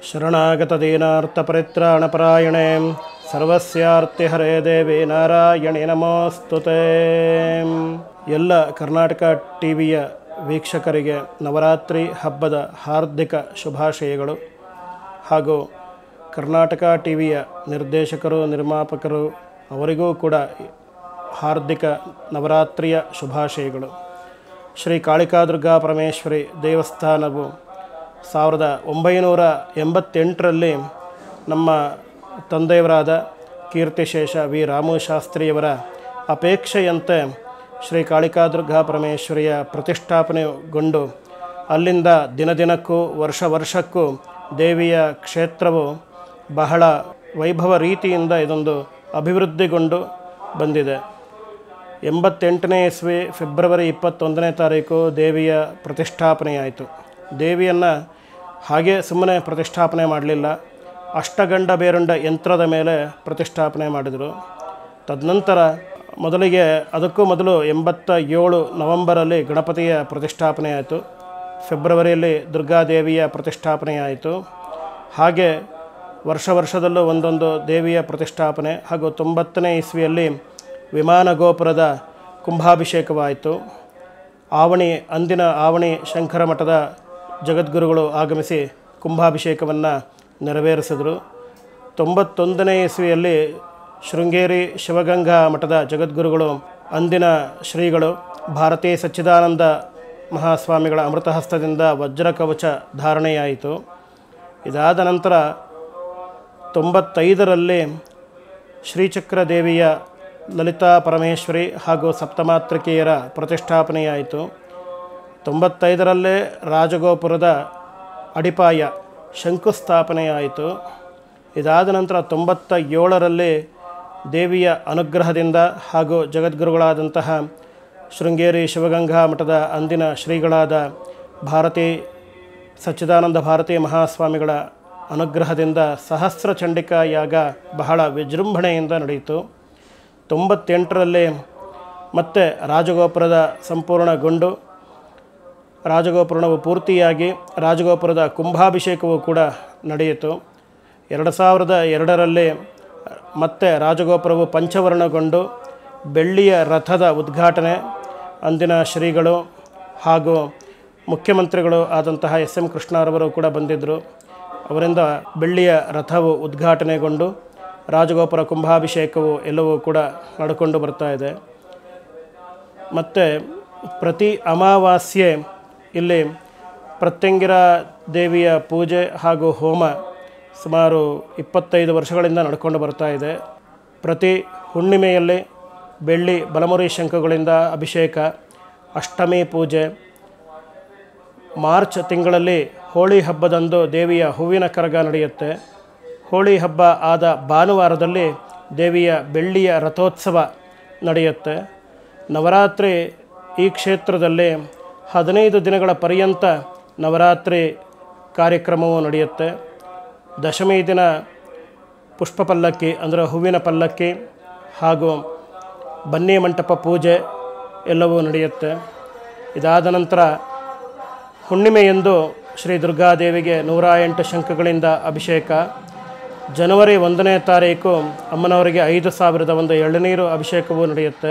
ಶರಣಾಗತದೀನಾರ್ಥಪರಿತ್ರಾಣಪರಾಯಣೆ ಸರ್ವಸ್ಯಾರ್ತಿಹರೇ ದೇವಿ ನಾರಾಯಣಿ ನಮೋಸ್ತುತೆ ಎಲ್ಲ ಕರ್ನಾಟಕ ಟಿವಿಯ ವೀಕ್ಷಕರಿಗೆ ನವರಾತ್ರಿ ಹಬ್ಬದ ಹಾರ್ದಿಕ ಶುಭಾಶಯಗಳು ಹಾಗೂ ಕರ್ನಾಟಕ ಟಿವಿಯ ನಿರ್ದೇಶಕರು ನಿರ್ಮಾಪಕರು ಅವರಿಗೂ ಕೂಡ ಹಾರ್ದಿಕ ನವರಾತ್ರಿಯ ಶುಭಾಶಯಗಳು ಶ್ರೀ ಕಾಳಿಕಾದುರ್ಗಾ ಪರಮೇಶ್ವರಿ ದೇವಸ್ಥಾನವು ಸಾವಿರದ ಒಂಬೈನೂರ ಎಂಬತ್ತೆಂಟರಲ್ಲಿ ನಮ್ಮ ತಂದೆಯವರಾದ ಕೀರ್ತಿಶೇಷ ವಿ ರಾಮು ಶಾಸ್ತ್ರಿಯವರ ಅಪೇಕ್ಷೆಯಂತೆ ಶ್ರೀ ಕಾಳಿಕಾದುರ್ಗಾ ಪರಮೇಶ್ವರಿಯ ಪ್ರತಿಷ್ಠಾಪನೆಗೊಂಡು ಅಲ್ಲಿಂದ ದಿನದಿನಕ್ಕೂ ವರ್ಷ ವರ್ಷಕ್ಕೂ ದೇವಿಯ ಕ್ಷೇತ್ರವು ಬಹಳ ವೈಭವ ರೀತಿಯಿಂದ ಇದೊಂದು ಅಭಿವೃದ್ಧಿಗೊಂಡು ಬಂದಿದೆ ಎಂಬತ್ತೆಂಟನೇ ಇಸ್ವಿ ಫೆಬ್ರವರಿ ಇಪ್ಪತ್ತೊಂದನೇ ತಾರೀಕು ದೇವಿಯ ಪ್ರತಿಷ್ಠಾಪನೆಯಾಯಿತು ದೇವಿಯನ್ನು ಹಾಗೆ ಸುಮ್ಮನೆ ಪ್ರತಿಷ್ಠಾಪನೆ ಮಾಡಲಿಲ್ಲ ಅಷ್ಟಗಂಡ ಬೇರುಂಡ ಯಂತ್ರದ ಮೇಲೆ ಪ್ರತಿಷ್ಠಾಪನೆ ಮಾಡಿದರು ತದನಂತರ ಮೊದಲಿಗೆ ಅದಕ್ಕೂ ಮೊದಲು ಎಂಬತ್ತ ಏಳು ನವಂಬರಲ್ಲಿ ಗಣಪತಿಯ ಪ್ರತಿಷ್ಠಾಪನೆ ಆಯಿತು ಫೆಬ್ರವರಿಯಲ್ಲಿ ದುರ್ಗಾದೇವಿಯ ಪ್ರತಿಷ್ಠಾಪನೆ ಆಯಿತು ಹಾಗೆ ವರ್ಷ ವರ್ಷದಲ್ಲೂ ಒಂದೊಂದು ದೇವಿಯ ಪ್ರತಿಷ್ಠಾಪನೆ ಹಾಗೂ ತೊಂಬತ್ತನೇ ಇಸ್ವಿಯಲ್ಲಿ ವಿಮಾನ ಗೋಪುರದ ಕುಂಭಾಭಿಷೇಕವಾಯಿತು ಆವಣಿ ಅಂದಿನ ಆವಣಿ ಶಂಕರ ಮಠದ ಜಗದ್ಗುರುಗಳು ಆಗಮಿಸಿ ಕುಂಭಾಭಿಷೇಕವನ್ನು ನೆರವೇರಿಸಿದರು ತೊಂಬತ್ತೊಂದನೇ ಇಸ್ವಿಯಲ್ಲಿ ಶೃಂಗೇರಿ ಶಿವಗಂಗಾ ಮಠದ ಜಗದ್ಗುರುಗಳು ಅಂದಿನ ಶ್ರೀಗಳು ಭಾರತೀ ಸಚ್ಚಿದಾನಂದ ಮಹಾಸ್ವಾಮಿಗಳ ಅಮೃತಹಸ್ತದಿಂದ ವಜ್ರ ಕವಚ ಧಾರಣೆಯಾಯಿತು ಇದಾದ ನಂತರ ತೊಂಬತ್ತೈದರಲ್ಲಿ ಶ್ರೀಚಕ್ರ ದೇವಿಯ ಲಲಿತಾ ಪರಮೇಶ್ವರಿ ಹಾಗೂ ಸಪ್ತಮಾತೃಕೆಯರ ಪ್ರತಿಷ್ಠಾಪನೆಯಾಯಿತು ತೊಂಬತ್ತೈದರಲ್ಲೇ ರಾಜಗೋಪುರದ ಅಡಿಪಾಯ ಶಂಕುಸ್ಥಾಪನೆಯಾಯಿತು ಇದಾದ ನಂತರ ತೊಂಬತ್ತ ಏಳರಲ್ಲಿ ದೇವಿಯ ಅನುಗ್ರಹದಿಂದ ಹಾಗೂ ಜಗದ್ಗುರುಗಳಾದಂತಹ ಶೃಂಗೇರಿ ಶಿವಗಂಗಾ ಮಠದ ಅಂದಿನ ಶ್ರೀಗಳಾದ ಭಾರತೀ ಸಚ್ಚಿದಾನಂದ ಭಾರತೀ ಮಹಾಸ್ವಾಮಿಗಳ ಅನುಗ್ರಹದಿಂದ ಸಹಸ್ರ ಚಂಡಿಕಾ ಯಾಗ ಬಹಳ ವಿಜೃಂಭಣೆಯಿಂದ ನಡೆಯಿತು ತೊಂಬತ್ತೆಂಟರಲ್ಲಿ ಮತ್ತೆ ರಾಜಗೋಪುರದ ಸಂಪೂರ್ಣಗೊಂಡು ರಾಜಗೋಪುರವು ಪೂರ್ತಿಯಾಗಿ ರಾಜಗೋಪುರದ ಕುಂಭಾಭಿಷೇಕವೂ ಕೂಡ ನಡೆಯಿತು ಎರಡು ಸಾವಿರದ ಎರಡರಲ್ಲಿ ಮತ್ತೆ ರಾಜಗೋಪುರವು ಪಂಚವರ್ಣಗೊಂಡು ಬೆಳ್ಳಿಯ ರಥದ ಉದ್ಘಾಟನೆ ಅಂದಿನ ಶ್ರೀಗಳು ಹಾಗೂ ಮುಖ್ಯಮಂತ್ರಿಗಳು ಆದಂತಹ ಎಸ್ ಎಂ ಕೃಷ್ಣರವರು ಕೂಡ ಬಂದಿದ್ದರು ಅವರಿಂದ ಬೆಳ್ಳಿಯ ರಥವು ಉದ್ಘಾಟನೆಗೊಂಡು ರಾಜಗೋಪುರ ಕುಂಭಾಭಿಷೇಕವು ಎಲ್ಲವೂ ಕೂಡ ನಡ್ಕೊಂಡು ಬರ್ತಾ ಇದೆ ಮತ್ತು ಪ್ರತಿ ಅಮಾವಾಸ್ಯೆ ಇಲ್ಲಿ ಪ್ರತ್ಯಂಗಿರ ದೇವಿಯ ಪೂಜೆ ಹಾಗೂ ಹೋಮ ಸುಮಾರು ಇಪ್ಪತ್ತೈದು ವರ್ಷಗಳಿಂದ ನಡ್ಕೊಂಡು ಬರ್ತಾ ಇದೆ ಪ್ರತಿ ಹುಣ್ಣಿಮೆಯಲ್ಲಿ ಬೆಳ್ಳಿ ಬಲಮುರಿ ಶಂಖಗಳಿಂದ ಅಭಿಷೇಕ ಅಷ್ಟಮಿ ಪೂಜೆ ಮಾರ್ಚ್ ತಿಂಗಳಲ್ಲಿ ಹೋಳಿ ಹಬ್ಬದಂದು ದೇವಿಯ ಹೂವಿನ ಕರಗ ನಡೆಯುತ್ತೆ ಹೋಳಿ ಹಬ್ಬ ಆದ ಭಾನುವಾರದಲ್ಲಿ ದೇವಿಯ ಬೆಳ್ಳಿಯ ರಥೋತ್ಸವ ನಡೆಯುತ್ತೆ ನವರಾತ್ರಿ ಈ ಕ್ಷೇತ್ರದಲ್ಲಿ ಹದಿನೈದು ದಿನಗಳ ಪರ್ಯಂತ ನವರಾತ್ರಿ ಕಾರ್ಯಕ್ರಮವು ನಡೆಯುತ್ತೆ ದಶಮಿ ದಿನ ಪುಷ್ಪ ಪಲ್ಲಕ್ಕಿ ಅಂದರೆ ಹೂವಿನ ಪಲ್ಲಕ್ಕಿ ಹಾಗೂ ಬನ್ನಿ ಮಂಟಪ ಪೂಜೆ ಎಲ್ಲವೂ ನಡೆಯುತ್ತೆ ಇದಾದ ನಂತರ ಹುಣ್ಣಿಮೆಯಂದು ಶ್ರೀ ದುರ್ಗಾದೇವಿಗೆ ನೂರ ಎಂಟು ಶಂಖಗಳಿಂದ ಅಭಿಷೇಕ ಜನವರಿ ಒಂದನೇ ತಾರೀಕು ಅಮ್ಮನವರಿಗೆ ಐದು ಸಾವಿರದ ಒಂದು ಎಳನೀರು ಅಭಿಷೇಕವೂ ನಡೆಯುತ್ತೆ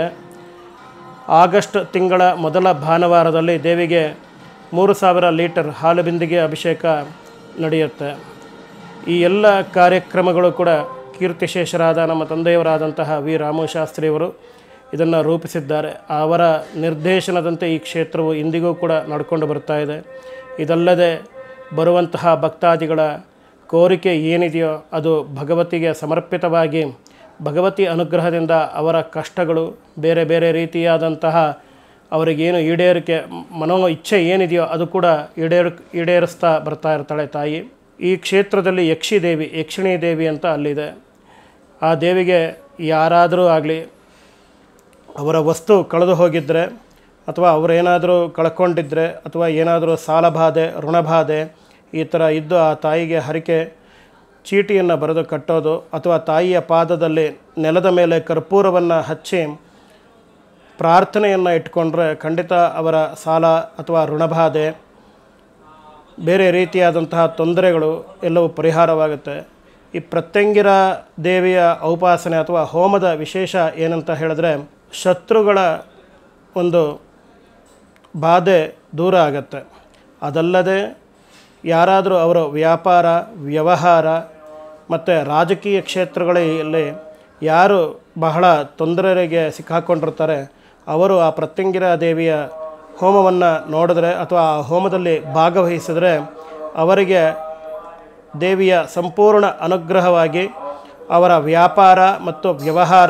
ಆಗಸ್ಟ್ ತಿಂಗಳ ಮೊದಲ ಭಾನುವಾರದಲ್ಲಿ ದೇವಿಗೆ ಮೂರು ಸಾವಿರ ಲೀಟರ್ ಹಾಲು ಬಿಂದಿಗೆ ಅಭಿಷೇಕ ನಡೆಯುತ್ತೆ ಈ ಎಲ್ಲ ಕಾರ್ಯಕ್ರಮಗಳು ಕೂಡ ಕೀರ್ತಿಶೇಷರಾದ ನಮ್ಮ ತಂದೆಯವರಾದಂತಹ ವಿ ರಾಮು ಶಾಸ್ತ್ರಿಯವರು ಇದನ್ನು ರೂಪಿಸಿದ್ದಾರೆ ಅವರ ನಿರ್ದೇಶನದಂತೆ ಈ ಕ್ಷೇತ್ರವು ಇಂದಿಗೂ ಕೂಡ ನಡ್ಕೊಂಡು ಬರ್ತಾ ಇದೆ ಇದಲ್ಲದೆ ಬರುವಂತಹ ಭಕ್ತಾದಿಗಳ ಕೋರಿಕೆ ಏನಿದೆಯೋ ಅದು ಭಗವತಿಗೆ ಸಮರ್ಪಿತವಾಗಿ ಭಗವತಿ ಅನುಗ್ರಹದಿಂದ ಅವರ ಕಷ್ಟಗಳು ಬೇರೆ ಬೇರೆ ರೀತಿಯಾದಂತಹ ಅವರಿಗೇನು ಈಡೇರಿಕೆ ಮನೋ ಇಚ್ಛೆ ಏನಿದೆಯೋ ಅದು ಕೂಡ ಈಡೇರ್ ಈಡೇರಿಸ್ತಾ ಬರ್ತಾ ಇರ್ತಾಳೆ ತಾಯಿ ಈ ಕ್ಷೇತ್ರದಲ್ಲಿ ಯಕ್ಷಿ ದೇವಿ ಯಕ್ಷಿಣಿ ದೇವಿ ಅಂತ ಅಲ್ಲಿದೆ ಆ ದೇವಿಗೆ ಯಾರಾದರೂ ಆಗಲಿ ಅವರ ವಸ್ತು ಕಳೆದು ಹೋಗಿದ್ದರೆ ಅಥವಾ ಅವರೇನಾದರೂ ಕಳ್ಕೊಂಡಿದ್ದರೆ ಅಥವಾ ಏನಾದರೂ ಸಾಲಬಾಧೆ ಋಣಬಾಧೆ ಈ ಥರ ಇದ್ದು ಆ ತಾಯಿಗೆ ಹರಿಕೆ ಚೀಟಿಯನ್ನು ಬರೆದು ಕಟ್ಟೋದು ಅಥವಾ ತಾಯಿಯ ಪಾದದಲ್ಲಿ ನೆಲದ ಮೇಲೆ ಕರ್ಪೂರವನ್ನು ಹಚ್ಚಿ ಪ್ರಾರ್ಥನೆಯನ್ನು ಇಟ್ಕೊಂಡ್ರೆ ಖಂಡಿತ ಅವರ ಸಾಲ ಅಥವಾ ಋಣಬಾಧೆ ಬೇರೆ ರೀತಿಯಾದಂತಹ ತೊಂದರೆಗಳು ಎಲ್ಲವೂ ಪರಿಹಾರವಾಗುತ್ತೆ ಈ ಪ್ರತ್ಯಂಗಿರ ದೇವಿಯ ಔಪಾಸನೆ ಅಥವಾ ಹೋಮದ ವಿಶೇಷ ಏನಂತ ಹೇಳಿದ್ರೆ ಶತ್ರುಗಳ ಒಂದು ಬಾಧೆ ದೂರ ಆಗತ್ತೆ ಅದಲ್ಲದೆ ಯಾರಾದರೂ ಅವರ ವ್ಯಾಪಾರ ವ್ಯವಹಾರ ಮತ್ತು ರಾಜಕೀಯ ಕ್ಷೇತ್ರಗಳಲ್ಲಿ ಯಾರು ಬಹಳ ತೊಂದರೆಗೆ ಸಿಕ್ಕಾಕೊಂಡಿರ್ತಾರೆ ಅವರು ಆ ಪ್ರತ್ಯಂಗಿರ ದೇವಿಯ ಹೋಮವನ್ನು ನೋಡಿದ್ರೆ ಅಥವಾ ಆ ಹೋಮದಲ್ಲಿ ಭಾಗವಹಿಸಿದ್ರೆ ಅವರಿಗೆ ದೇವಿಯ ಸಂಪೂರ್ಣ ಅನುಗ್ರಹವಾಗಿ ಅವರ ವ್ಯಾಪಾರ ಮತ್ತು ವ್ಯವಹಾರ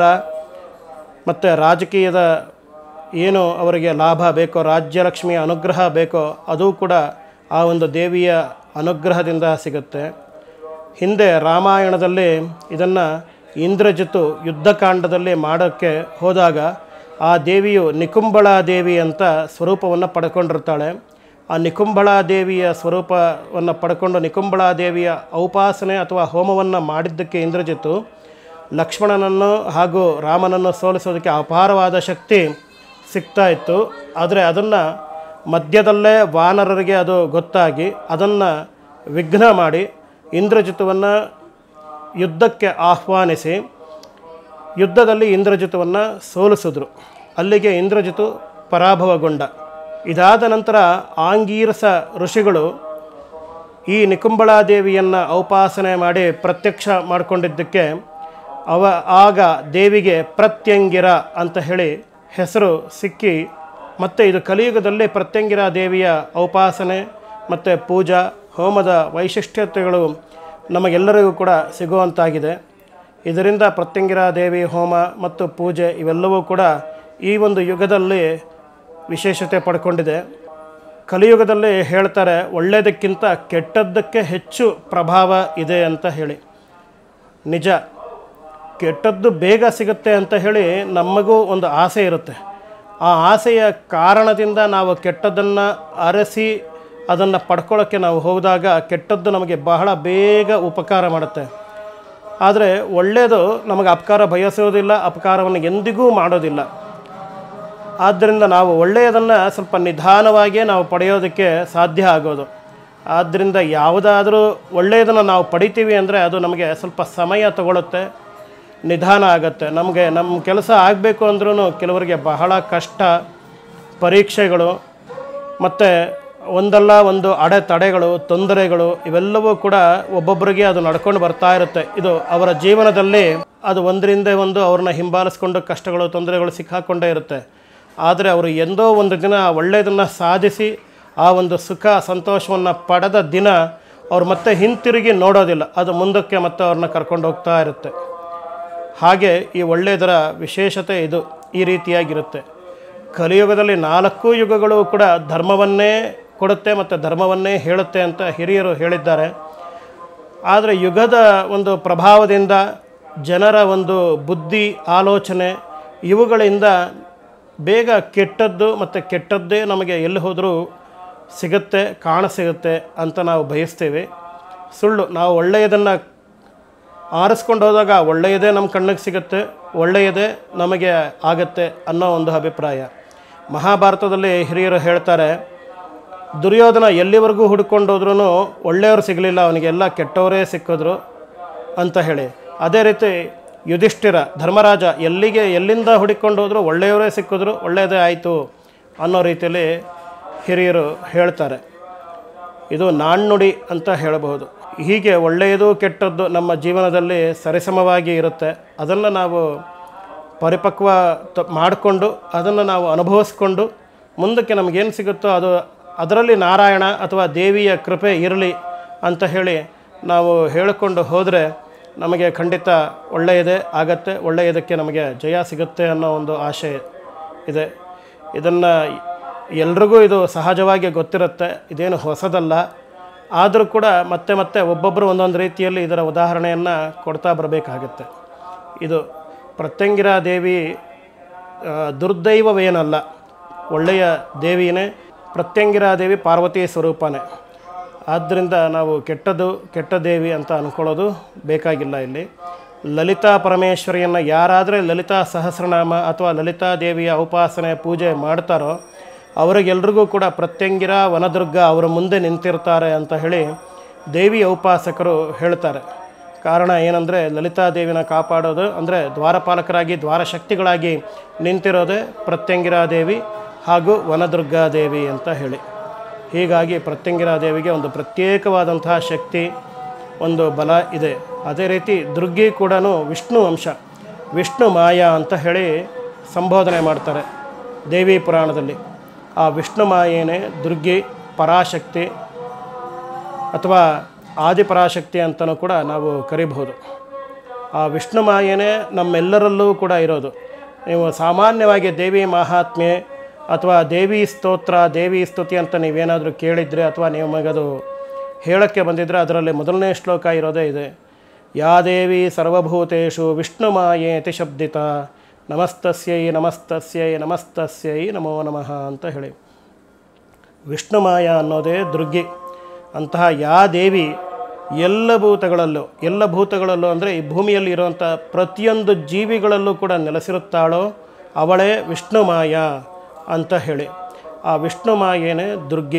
ಮತ್ತು ರಾಜಕೀಯದ ಏನು ಅವರಿಗೆ ಲಾಭ ಬೇಕೋ ರಾಜ್ಯಲಕ್ಷ್ಮಿಯ ಅನುಗ್ರಹ ಬೇಕೋ ಅದು ಕೂಡ ಆ ಒಂದು ದೇವಿಯ ಅನುಗ್ರಹದಿಂದ ಸಿಗುತ್ತೆ ಹಿಂದೆ ರಾಮಾಯಣದಲ್ಲಿ ಇದನ್ನು ಇಂದ್ರಜಿತು ಯುದ್ಧಕಾಂಡದಲ್ಲಿ ಮಾಡೋಕ್ಕೆ ಹೋದಾಗ ಆ ದೇವಿಯು ನಿಕುಂಬಳಾ ದೇವಿ ಅಂತ ಸ್ವರೂಪವನ್ನು ಪಡ್ಕೊಂಡಿರ್ತಾಳೆ ಆ ನಿಕುಂಬಳಾ ದೇವಿಯ ಸ್ವರೂಪವನ್ನು ಪಡ್ಕೊಂಡು ನಿಕುಂಬಳಾ ದೇವಿಯ ಔಪಾಸನೆ ಅಥವಾ ಹೋಮವನ್ನು ಮಾಡಿದ್ದಕ್ಕೆ ಇಂದ್ರಜಿತು ಲಕ್ಷ್ಮಣನನ್ನು ಹಾಗೂ ರಾಮನನ್ನು ಸೋಲಿಸೋದಕ್ಕೆ ಅಪಾರವಾದ ಶಕ್ತಿ ಸಿಗ್ತಾ ಇತ್ತು ಆದರೆ ಅದನ್ನು ಮಧ್ಯದಲ್ಲೇ ವಾನರರಿಗೆ ಅದು ಗೊತ್ತಾಗಿ ಅದನ್ನು ವಿಘ್ನ ಮಾಡಿ ಇಂದ್ರಜಿತುವನ್ನು ಯುದ್ಧಕ್ಕೆ ಆಹ್ವಾನಿಸಿ ಯುದ್ಧದಲ್ಲಿ ಇಂದ್ರಜಿತುವನ್ನು ಸೋಲಿಸಿದ್ರು ಅಲ್ಲಿಗೆ ಇಂದ್ರಜಿತು ಪರಾಭವಗೊಂಡ ಇದಾದ ನಂತರ ಆಂಗೀರಸ ಋಷಿಗಳು ಈ ನಿಕುಂಬಳಾದೇವಿಯನ್ನು ಔಪಾಸನೆ ಮಾಡಿ ಪ್ರತ್ಯಕ್ಷ ಮಾಡಿಕೊಂಡಿದ್ದಕ್ಕೆ ಅವ ಆಗ ದೇವಿಗೆ ಪ್ರತ್ಯಂಗಿರ ಅಂತ ಹೇಳಿ ಹೆಸರು ಸಿಕ್ಕಿ ಮತ್ತು ಇದು ಕಲಿಯುಗದಲ್ಲಿ ಪ್ರತ್ಯಂಗಿರ ದೇವಿಯ ಔಪಾಸನೆ ಮತ್ತು ಪೂಜಾ ಹೋಮದ ವೈಶಿಷ್ಟ್ಯತೆಗಳು ನಮಗೆಲ್ಲರಿಗೂ ಕೂಡ ಸಿಗುವಂತಾಗಿದೆ ಇದರಿಂದ ಪ್ರತ್ಯಂಗಿರ ದೇವಿ ಹೋಮ ಮತ್ತು ಪೂಜೆ ಇವೆಲ್ಲವೂ ಕೂಡ ಈ ಒಂದು ಯುಗದಲ್ಲಿ ವಿಶೇಷತೆ ಪಡ್ಕೊಂಡಿದೆ ಕಲಿಯುಗದಲ್ಲಿ ಹೇಳ್ತಾರೆ ಒಳ್ಳೆಯದಕ್ಕಿಂತ ಕೆಟ್ಟದ್ದಕ್ಕೆ ಹೆಚ್ಚು ಪ್ರಭಾವ ಇದೆ ಅಂತ ಹೇಳಿ ನಿಜ ಕೆಟ್ಟದ್ದು ಬೇಗ ಸಿಗುತ್ತೆ ಅಂತ ಹೇಳಿ ನಮಗೂ ಒಂದು ಆಸೆ ಇರುತ್ತೆ ಆ ಆಸೆಯ ಕಾರಣದಿಂದ ನಾವು ಕೆಟ್ಟದ್ದನ್ನು ಅರಸಿ ಅದನ್ನು ಪಡ್ಕೊಳ್ಳೋಕ್ಕೆ ನಾವು ಹೋದಾಗ ಕೆಟ್ಟದ್ದು ನಮಗೆ ಬಹಳ ಬೇಗ ಉಪಕಾರ ಮಾಡುತ್ತೆ ಆದರೆ ಒಳ್ಳೆಯದು ನಮಗೆ ಅಪಕಾರ ಬಯಸೋದಿಲ್ಲ ಅಪಕಾರವನ್ನು ಎಂದಿಗೂ ಮಾಡೋದಿಲ್ಲ ಆದ್ದರಿಂದ ನಾವು ಒಳ್ಳೆಯದನ್ನು ಸ್ವಲ್ಪ ನಿಧಾನವಾಗಿಯೇ ನಾವು ಪಡೆಯೋದಕ್ಕೆ ಸಾಧ್ಯ ಆಗೋದು ಆದ್ದರಿಂದ ಯಾವುದಾದ್ರೂ ಒಳ್ಳೆಯದನ್ನು ನಾವು ಪಡಿತೀವಿ ಅಂದರೆ ಅದು ನಮಗೆ ಸ್ವಲ್ಪ ಸಮಯ ತಗೊಳುತ್ತೆ ನಿಧಾನ ಆಗುತ್ತೆ ನಮಗೆ ನಮ್ಮ ಕೆಲಸ ಆಗಬೇಕು ಅಂದ್ರೂ ಕೆಲವರಿಗೆ ಬಹಳ ಕಷ್ಟ ಪರೀಕ್ಷೆಗಳು ಮತ್ತು ಒಂದಲ್ಲ ಒಂದು ಅಡೆತಡೆಗಳು ತೊಂದರೆಗಳು ಇವೆಲ್ಲವೂ ಕೂಡ ಒಬ್ಬೊಬ್ಬರಿಗೆ ಅದು ನಡ್ಕೊಂಡು ಬರ್ತಾ ಇರುತ್ತೆ ಇದು ಅವರ ಜೀವನದಲ್ಲಿ ಅದು ಒಂದರಿಂದ ಒಂದು ಅವ್ರನ್ನ ಹಿಂಬಾಲಿಸ್ಕೊಂಡು ಕಷ್ಟಗಳು ತೊಂದರೆಗಳು ಸಿಕ್ಕಾಕೊಂಡೇ ಇರುತ್ತೆ ಆದರೆ ಅವರು ಎಂದೋ ಒಂದು ದಿನ ಒಳ್ಳೆಯದನ್ನು ಸಾಧಿಸಿ ಆ ಒಂದು ಸುಖ ಸಂತೋಷವನ್ನು ಪಡೆದ ದಿನ ಅವ್ರು ಮತ್ತೆ ಹಿಂತಿರುಗಿ ನೋಡೋದಿಲ್ಲ ಅದು ಮುಂದಕ್ಕೆ ಮತ್ತೆ ಅವ್ರನ್ನ ಕರ್ಕೊಂಡು ಹೋಗ್ತಾ ಇರುತ್ತೆ ಹಾಗೆ ಈ ಒಳ್ಳೆಯದರ ವಿಶೇಷತೆ ಇದು ಈ ರೀತಿಯಾಗಿರುತ್ತೆ ಕಲಿಯುಗದಲ್ಲಿ ನಾಲ್ಕು ಯುಗಗಳು ಕೂಡ ಧರ್ಮವನ್ನೇ ಕೊಡುತ್ತೆ ಮತ್ತು ಧರ್ಮವನ್ನೇ ಹೇಳುತ್ತೆ ಅಂತ ಹಿರಿಯರು ಹೇಳಿದ್ದಾರೆ ಆದರೆ ಯುಗದ ಒಂದು ಪ್ರಭಾವದಿಂದ ಜನರ ಒಂದು ಬುದ್ಧಿ ಆಲೋಚನೆ ಇವುಗಳಿಂದ ಬೇಗ ಕೆಟ್ಟದ್ದು ಮತ್ತು ಕೆಟ್ಟದ್ದೇ ನಮಗೆ ಎಲ್ಲಿ ಹೋದರೂ ಸಿಗುತ್ತೆ ಕಾಣಸಿಗುತ್ತೆ ಅಂತ ನಾವು ಬಯಸ್ತೇವೆ ಸುಳ್ಳು ನಾವು ಒಳ್ಳೆಯದನ್ನು ಆರಿಸ್ಕೊಂಡು ಹೋದಾಗ ಒಳ್ಳೆಯದೇ ನಮ್ಮ ಕಣ್ಣಿಗೆ ಸಿಗುತ್ತೆ ಒಳ್ಳೆಯದೇ ನಮಗೆ ಆಗತ್ತೆ ಅನ್ನೋ ಒಂದು ಅಭಿಪ್ರಾಯ ಮಹಾಭಾರತದಲ್ಲಿ ಹಿರಿಯರು ಹೇಳ್ತಾರೆ ದುರ್ಯೋಧನ ಎಲ್ಲಿವರೆಗೂ ಹುಡ್ಕೊಂಡು ಹೋದ್ರೂ ಒಳ್ಳೆಯವರು ಸಿಗಲಿಲ್ಲ ಅವನಿಗೆ ಎಲ್ಲ ಕೆಟ್ಟವರೇ ಸಿಕ್ಕಿದ್ರು ಅಂತ ಹೇಳಿ ಅದೇ ರೀತಿ ಯುಧಿಷ್ಠಿರ ಧರ್ಮರಾಜ ಎಲ್ಲಿಗೆ ಎಲ್ಲಿಂದ ಹುಡುಕೊಂಡು ಹೋದ್ರು ಒಳ್ಳೆಯವರೇ ಸಿಕ್ಕಿದ್ರು ಒಳ್ಳೆಯದೇ ಆಯಿತು ಅನ್ನೋ ರೀತಿಯಲ್ಲಿ ಹಿರಿಯರು ಹೇಳ್ತಾರೆ ಇದು ನಾಣ್ಣುಡಿ ಅಂತ ಹೇಳಬಹುದು ಹೀಗೆ ಒಳ್ಳೆಯದು ಕೆಟ್ಟದ್ದು ನಮ್ಮ ಜೀವನದಲ್ಲಿ ಸರಿಸಮವಾಗಿ ಇರುತ್ತೆ ಅದನ್ನು ನಾವು ಪರಿಪಕ್ವ ತ ಮಾಡಿಕೊಂಡು ಅದನ್ನು ನಾವು ಅನುಭವಿಸ್ಕೊಂಡು ಮುಂದಕ್ಕೆ ನಮಗೇನು ಸಿಗುತ್ತೋ ಅದು ಅದರಲ್ಲಿ ನಾರಾಯಣ ಅಥವಾ ದೇವಿಯ ಕೃಪೆ ಇರಲಿ ಅಂತ ಹೇಳಿ ನಾವು ಹೇಳಿಕೊಂಡು ಹೋದರೆ ನಮಗೆ ಖಂಡಿತ ಒಳ್ಳೆಯದೇ ಆಗತ್ತೆ ಒಳ್ಳೆಯದಕ್ಕೆ ನಮಗೆ ಜಯ ಸಿಗುತ್ತೆ ಅನ್ನೋ ಒಂದು ಆಶೆ ಇದೆ ಇದನ್ನು ಎಲ್ರಿಗೂ ಇದು ಸಹಜವಾಗಿ ಗೊತ್ತಿರುತ್ತೆ ಇದೇನು ಹೊಸದಲ್ಲ ಆದರೂ ಕೂಡ ಮತ್ತೆ ಮತ್ತೆ ಒಬ್ಬೊಬ್ಬರು ಒಂದೊಂದು ರೀತಿಯಲ್ಲಿ ಇದರ ಉದಾಹರಣೆಯನ್ನು ಕೊಡ್ತಾ ಬರಬೇಕಾಗತ್ತೆ ಇದು ಪ್ರತ್ಯಂಗಿರ ದೇವಿ ಆ, ದುರ್ದೈವವೇನಲ್ಲ ಒಳ್ಳೆಯ ದೇವಿಯೇ ಪ್ರತ್ಯಂಗಿರ ದೇವಿ ಪಾರ್ವತಿ ಸ್ವರೂಪನೇ ಆದ್ದರಿಂದ ನಾವು ಕೆಟ್ಟದು ಕೆಟ್ಟ ದೇವಿ ಅಂತ ಅಂದ್ಕೊಳ್ಳೋದು ಬೇಕಾಗಿಲ್ಲ ಇಲ್ಲಿ ಲಲಿತಾ ಪರಮೇಶ್ವರಿಯನ್ನು ಯಾರಾದರೆ ಲಲಿತಾ ಸಹಸ್ರನಾಮ ಅಥವಾ ಲಲಿತಾ ದೇವಿಯ ಉಪಾಸನೆ ಪೂಜೆ ಮಾಡ್ತಾರೋ ಅವರಿಗೆಲ್ರಿಗೂ ಕೂಡ ಪ್ರತ್ಯಂಗಿರ ವನದುರ್ಗ ಅವರ ಮುಂದೆ ನಿಂತಿರ್ತಾರೆ ಅಂತ ಹೇಳಿ ದೇವಿಯ ಉಪಾಸಕರು ಹೇಳ್ತಾರೆ ಕಾರಣ ಏನಂದರೆ ಲಲಿತಾದೇವಿನ ಕಾಪಾಡೋದು ಅಂದರೆ ದ್ವಾರಪಾಲಕರಾಗಿ ದ್ವಾರಶಕ್ತಿಗಳಾಗಿ ನಿಂತಿರೋದೇ ಪ್ರತ್ಯಂಗಿರಾದೇವಿ ಹಾಗೂ ವನದುರ್ಗಾದೇವಿ ಅಂತ ಹೇಳಿ ಹೀಗಾಗಿ ಪ್ರತ್ಯಂಗಿರಾದೇವಿಗೆ ಒಂದು ಪ್ರತ್ಯೇಕವಾದಂತಹ ಶಕ್ತಿ ಒಂದು ಬಲ ಇದೆ ಅದೇ ರೀತಿ ದುರ್ಗಿ ಕೂಡ ವಿಷ್ಣು ಅಂಶ ವಿಷ್ಣು ಮಾಯಾ ಅಂತ ಹೇಳಿ ಸಂಬೋಧನೆ ಮಾಡ್ತಾರೆ ದೇವಿ ಪುರಾಣದಲ್ಲಿ ಆ ವಿಷ್ಣು ಮಾಯೇನೆ ದುರ್ಗಿ ಪರಾಶಕ್ತಿ ಅಥವಾ ಆದಿಪರಾಶಕ್ತಿ ಅಂತಲೂ ಕೂಡ ನಾವು ಕರಿಬಹುದು ಆ ವಿಷ್ಣು ಮಾಯೇನೆ ನಮ್ಮೆಲ್ಲರಲ್ಲೂ ಕೂಡ ಇರೋದು ನೀವು ಸಾಮಾನ್ಯವಾಗಿ ದೇವಿ ಮಹಾತ್ಮೆ ಅಥವಾ ದೇವಿ ಸ್ತೋತ್ರ ದೇವಿ ಸ್ತುತಿ ಅಂತ ನೀವೇನಾದರೂ ಕೇಳಿದರೆ ಅಥವಾ ನಿಮಗದು ಹೇಳೋಕ್ಕೆ ಬಂದಿದ್ದರೆ ಅದರಲ್ಲಿ ಮೊದಲನೇ ಶ್ಲೋಕ ಇರೋದೇ ಇದೆ ಯಾ ದೇವಿ ಸರ್ವಭೂತೇಷು ವಿಷ್ಣು ಮಾಯೇತಿ ಶಬ್ದಿತ ನಮಸ್ತಸ್ಯೈ ನಮಸ್ತಸ್ಯೈ ನಮಸ್ತಸ್ಯೈ ನಮೋ ನಮಃ ಅಂತ ಹೇಳಿ ವಿಷ್ಣು ಮಾಯ ಅನ್ನೋದೇ ದುರ್ಗಿ ಅಂತಹ ಯಾ ದೇವಿ ಎಲ್ಲ ಭೂತಗಳಲ್ಲೂ ಎಲ್ಲ ಭೂತಗಳಲ್ಲೂ ಅಂದರೆ ಈ ಭೂಮಿಯಲ್ಲಿ ಇರುವಂಥ ಪ್ರತಿಯೊಂದು ಜೀವಿಗಳಲ್ಲೂ ಕೂಡ ನೆಲೆಸಿರುತ್ತಾಳೋ ಅವಳೇ ವಿಷ್ಣು ಮಾಯ ಅಂತ ಹೇಳಿ ಆ ವಿಷ್ಣು ಮಾಯೇನೇ ದುರ್ಗಿ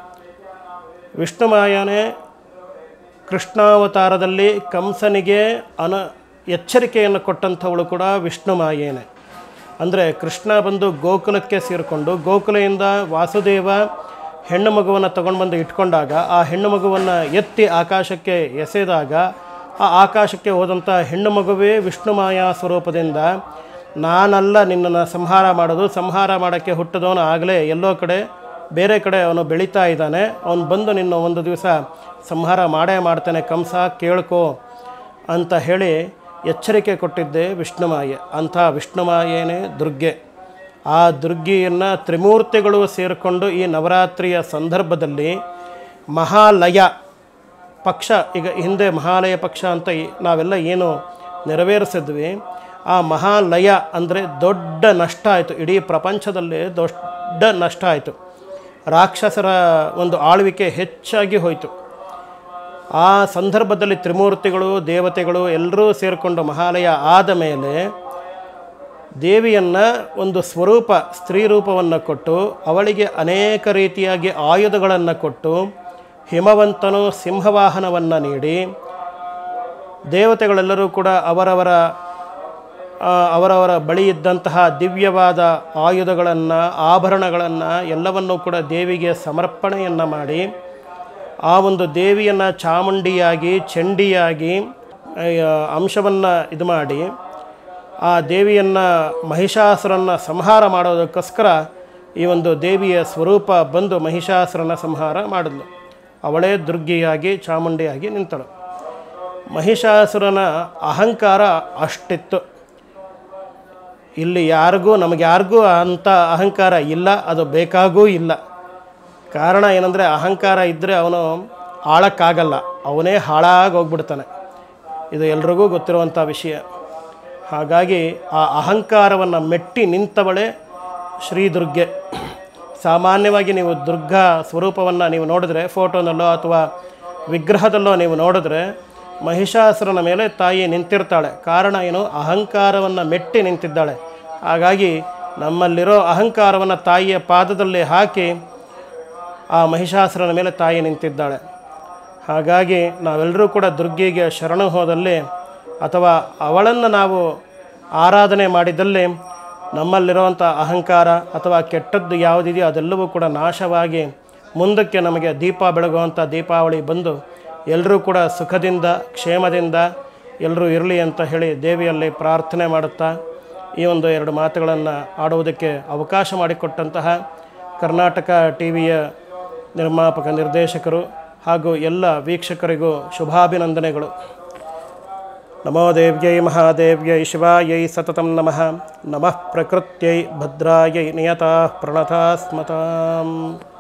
ವಿಷ್ಣು ಮಾಯನೇ ಕೃಷ್ಣಾವತಾರದಲ್ಲಿ ಕಂಸನಿಗೆ ಅನ ಎಚ್ಚರಿಕೆಯನ್ನು ಕೊಟ್ಟಂಥವಳು ಕೂಡ ವಿಷ್ಣು ಮಾಯೇನೆ ಅಂದರೆ ಕೃಷ್ಣ ಬಂದು ಗೋಕುಲಕ್ಕೆ ಸೇರಿಕೊಂಡು ಗೋಕುಲೆಯಿಂದ ವಾಸುದೇವ ಹೆಣ್ಣು ಮಗುವನ್ನು ತಗೊಂಡು ಬಂದು ಇಟ್ಕೊಂಡಾಗ ಆ ಹೆಣ್ಣು ಮಗುವನ್ನು ಎತ್ತಿ ಆಕಾಶಕ್ಕೆ ಎಸೆದಾಗ ಆ ಆಕಾಶಕ್ಕೆ ಹೋದಂಥ ಹೆಣ್ಣು ಮಗುವೇ ವಿಷ್ಣು ಮಾಯಾ ಸ್ವರೂಪದಿಂದ ನಾನಲ್ಲ ನಿನ್ನನ್ನು ಸಂಹಾರ ಮಾಡೋದು ಸಂಹಾರ ಮಾಡೋಕ್ಕೆ ಹುಟ್ಟಿದವನು ಆಗಲೇ ಎಲ್ಲೋ ಕಡೆ ಬೇರೆ ಕಡೆ ಅವನು ಬೆಳೀತಾ ಇದ್ದಾನೆ ಅವನು ಬಂದು ನಿನ್ನ ಒಂದು ದಿವಸ ಸಂಹಾರ ಮಾಡೇ ಮಾಡ್ತಾನೆ ಕಂಸ ಕೇಳ್ಕೋ ಅಂತ ಹೇಳಿ ಎಚ್ಚರಿಕೆ ಕೊಟ್ಟಿದ್ದೆ ವಿಷ್ಣುಮಾಯೆ ಅಂಥ ವಿಷ್ಣುಮಾಯೇನೇ ದುರ್ಗೆ ಆ ದುರ್ಗಿಯನ್ನು ತ್ರಿಮೂರ್ತಿಗಳು ಸೇರಿಕೊಂಡು ಈ ನವರಾತ್ರಿಯ ಸಂದರ್ಭದಲ್ಲಿ ಮಹಾಲಯ ಪಕ್ಷ ಈಗ ಹಿಂದೆ ಮಹಾಲಯ ಪಕ್ಷ ಅಂತ ಈ- ನಾವೆಲ್ಲ ಏನು ನೆರವೇರಿಸಿದ್ವಿ ಆ ಮಹಾಲಯ ಅಂದರೆ ದೊಡ್ಡ ನಷ್ಟ ಆಯಿತು ಇಡೀ ಪ್ರಪಂಚದಲ್ಲಿ ದೊಡ್ಡ ನಷ್ಟ ಆಯಿತು ರಾಕ್ಷಸರ ಒಂದು ಆಳ್ವಿಕೆ ಹೆಚ್ಚಾಗಿ ಹೋಯಿತು ಆ ಸಂದರ್ಭದಲ್ಲಿ ತ್ರಿಮೂರ್ತಿಗಳು ದೇವತೆಗಳು ಎಲ್ಲರೂ ಸೇರಿಕೊಂಡು ಮಹಾಲಯ ಆದ ಮೇಲೆ ದೇವಿಯನ್ನು ಒಂದು ಸ್ವರೂಪ ಸ್ತ್ರೀ ರೂಪವನ್ನು ಕೊಟ್ಟು ಅವಳಿಗೆ ಅನೇಕ ರೀತಿಯಾಗಿ ಆಯುಧಗಳನ್ನು ಕೊಟ್ಟು ಹಿಮವಂತನು ಸಿಂಹವಾಹನವನ್ನು ನೀಡಿ ದೇವತೆಗಳೆಲ್ಲರೂ ಕೂಡ ಅವರವರ ಆ, ಅವರವರ ಬಳಿ ಇದ್ದಂತಹ ದಿವ್ಯವಾದ ಆಯುಧಗಳನ್ನು ಆಭರಣಗಳನ್ನು ಎಲ್ಲವನ್ನೂ ಕೂಡ ದೇವಿಗೆ ಸಮರ್ಪಣೆಯನ್ನು ಮಾಡಿ ಆ ಒಂದು ದೇವಿಯನ್ನು ಚಾಮುಂಡಿಯಾಗಿ ಚಂಡಿಯಾಗಿ ಅಂಶವನ್ನು ಇದು ಮಾಡಿ ಆ ದೇವಿಯನ್ನು ಮಹಿಷಾಸುರನ್ನು ಸಂಹಾರ ಮಾಡೋದಕ್ಕೋಸ್ಕರ ಈ ಒಂದು ದೇವಿಯ ಸ್ವರೂಪ ಬಂದು ಮಹಿಷಾಸುರನ ಸಂಹಾರ ಮಾಡಿದ್ಲು ಅವಳೇ ದುರ್ಗಿಯಾಗಿ ಚಾಮುಂಡಿಯಾಗಿ ನಿಂತಳು ಮಹಿಷಾಸುರನ ಅಹಂಕಾರ ಅಷ್ಟಿತ್ತು ಇಲ್ಲಿ ಯಾರಿಗೂ ನಮಗೆ ಯಾರಿಗೂ ಅಂಥ ಅಹಂಕಾರ ಇಲ್ಲ ಅದು ಬೇಕಾಗೂ ಇಲ್ಲ ಕಾರಣ ಏನಂದರೆ ಅಹಂಕಾರ ಇದ್ದರೆ ಅವನು ಆಳಕ್ಕಾಗಲ್ಲ ಅವನೇ ಹಾಳಾಗಿ ಹೋಗ್ಬಿಡ್ತಾನೆ ಇದು ಎಲ್ರಿಗೂ ಗೊತ್ತಿರುವಂಥ ವಿಷಯ ಹಾಗಾಗಿ ಆ ಅಹಂಕಾರವನ್ನು ಮೆಟ್ಟಿ ನಿಂತವಳೇ ಶ್ರೀ ದುರ್ಗೆ ಸಾಮಾನ್ಯವಾಗಿ ನೀವು ದುರ್ಗಾ ಸ್ವರೂಪವನ್ನು ನೀವು ನೋಡಿದ್ರೆ ಫೋಟೋನಲ್ಲೋ ಅಥವಾ ವಿಗ್ರಹದಲ್ಲೋ ನೀವು ನೋಡಿದ್ರೆ ಮಹಿಷಾಸುರನ ಮೇಲೆ ತಾಯಿ ನಿಂತಿರ್ತಾಳೆ ಕಾರಣ ಏನು ಅಹಂಕಾರವನ್ನು ಮೆಟ್ಟಿ ನಿಂತಿದ್ದಾಳೆ ಹಾಗಾಗಿ ನಮ್ಮಲ್ಲಿರೋ ಅಹಂಕಾರವನ್ನು ತಾಯಿಯ ಪಾದದಲ್ಲಿ ಹಾಕಿ ಆ ಮಹಿಷಾಸುರನ ಮೇಲೆ ತಾಯಿ ನಿಂತಿದ್ದಾಳೆ ಹಾಗಾಗಿ ನಾವೆಲ್ಲರೂ ಕೂಡ ದುರ್ಗಿಗೆ ಶರಣು ಹೋದಲ್ಲಿ ಅಥವಾ ಅವಳನ್ನು ನಾವು ಆರಾಧನೆ ಮಾಡಿದಲ್ಲಿ ನಮ್ಮಲ್ಲಿರುವಂಥ ಅಹಂಕಾರ ಅಥವಾ ಕೆಟ್ಟದ್ದು ಯಾವುದಿದೆಯೋ ಅದೆಲ್ಲವೂ ಕೂಡ ನಾಶವಾಗಿ ಮುಂದಕ್ಕೆ ನಮಗೆ ದೀಪ ಬೆಳಗುವಂಥ ದೀಪಾವಳಿ ಬಂದು ಎಲ್ಲರೂ ಕೂಡ ಸುಖದಿಂದ ಕ್ಷೇಮದಿಂದ ಎಲ್ಲರೂ ಇರಲಿ ಅಂತ ಹೇಳಿ ದೇವಿಯಲ್ಲಿ ಪ್ರಾರ್ಥನೆ ಮಾಡುತ್ತಾ ಈ ಒಂದು ಎರಡು ಮಾತುಗಳನ್ನು ಆಡುವುದಕ್ಕೆ ಅವಕಾಶ ಮಾಡಿಕೊಟ್ಟಂತಹ ಕರ್ನಾಟಕ ಟಿ ವಿಯ ನಿರ್ಮಾಪಕ ನಿರ್ದೇಶಕರು ಹಾಗೂ ಎಲ್ಲ ವೀಕ್ಷಕರಿಗೂ ಶುಭಾಭಿನಂದನೆಗಳು ನಮೋ ದೇವ್ಯೈ ಮಹಾದೇವ್ಯೈ ಶಿವಾಯೈ ಸತತಂ ನಮಃ ನಮಃ ಪ್ರಕೃತ್ಯೈ ಭದ್ರಾಯೈ ನಿಯತಾ ಪ್ರಣತಾ ಸ್ಮತಾಂ